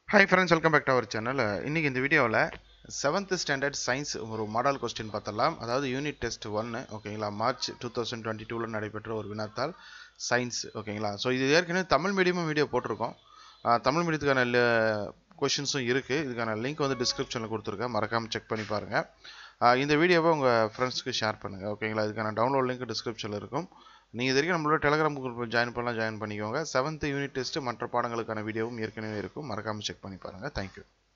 hi friends welcome back to our channel இன்றைக்கி இந்த வீடியோவில் செவன்த் ஸ்டாண்டர்ட் சயின்ஸ் ஒரு மாடல் கொஸ்டின் பார்த்தலாம் அதாவது யூனிட் டெஸ்ட் ஒன்று ஓகேங்களா மார்ச் டூ தௌசண்ட் டுவெண்ட்டி டூவில் நடைபெற்ற ஒரு வினாத்தாள் சயின்ஸ் ஓகேங்களா ஸோ இது ஏற்கனவே தமிழ் மீடியமும் வீடியோ போட்டிருக்கோம் ஆஹ் தமிழ் மீடியத்துக்கான கொஷின்ஸும் இருக்குது இதுக்கான லிங்க் வந்து டிஸ்கிரிப்ஷனில் கொடுத்துருக்கேன் மறக்காமல் செக் பண்ணி பாருங்கள் ஆஹ் இந்த வீடியோவை உங்கள் ஃப்ரெண்ட்ஸ்க்கு ஷேர் பண்ணுங்கள் ஓகேங்களா இதுக்கான டவுன்லோட் லிங்க் டிஸ்கிரிப்ஷனில் இருக்கும் நீங்கள் இது வரைக்கும் நம்மளோட டெலிகிராம் குரூப்பில் ஜாயின் பண்ணலாம் ஜாயின் பண்ணிக்கோங்க செவன்த் யூனிட் டெஸ்ட் மற்ற பாடங்களுக்கான வீடியோவும் ஏற்கனவே இருக்கும் மறக்காமல் செக் பண்ணி பாருங்கள் தேங்க்யூ